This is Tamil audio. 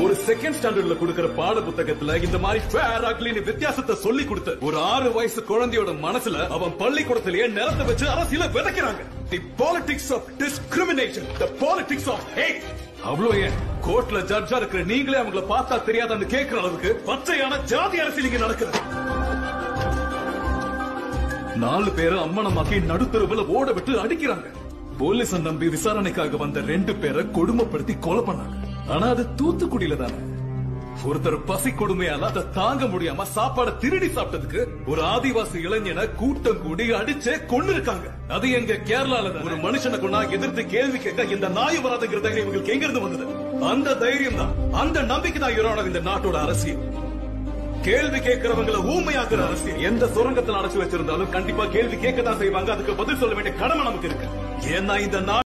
ஒரு செகண்ட் ஸ்டாண்டர்ட்ல கொடுக்கிற பாட புத்தகத்துல இந்த மாதிரி ஃபேர் அக்லின்னு வித்தியாசத்தை சொல்லி கொடுத்து ஒரு ஆறு வயசு குழந்தையோட மனசுல அவன் பள்ளிக்கூடத்திலேயே நிலத்தை வச்சு அரசியல விதைக்கிறாங்க the politics of discrimination the politics of hate அவ்வளோ ஏன் கோர்ட்ல ஜட்ஜா இருக்கிற நீங்களே அவங்கள பார்த்தா தெரியாதான்னு கேட்கிற அளவுக்கு பச்சையான ஜாதி அரசியல் இங்க நடக்குது நாலு பேரை அம்மனமாக்கி நடுத்தருவுல ஓட விட்டு அடிக்கிறாங்க போலீஸ நம்பி விசாரணைக்காக வந்த ரெண்டு பேரை கொடுமைப்படுத்தி கொலை பண்ணாங்க ஆனா அது தூத்துக்குடியில தானே ஒருத்தர் பசி கொடுமையால அதை தாங்க முடியாம சாப்பாட திருடி சாப்பிட்டதுக்கு ஒரு ஆதிவாசி இளைஞனை கூட்டம் கூடி அடிச்சே கொண்டு இருக்காங்க அது எங்க கேரளால தான். ஒரு மனுஷனை கொண்டா எதிர்த்து கேள்வி கேட்க இந்த நாய் வராதுங்கிற தைரியம் இவங்களுக்கு எங்க இருந்து வந்தது அந்த தைரியம் தான் அந்த நம்பிக்கை தான் யுரோன இந்த நாட்டோட அரசியல் கேள்வி கேட்கிறவங்கள ஊமையாக்குற அரசியல் எந்த சுரங்கத்தில் அடைச்சு வச்சிருந்தாலும் கண்டிப்பா கேள்வி கேட்க தான் செய்வாங்க அதுக்கு பதில் சொல்ல வேண்டிய கடமை நமக்கு இருக்கு ஏன்னா இந்த நாடு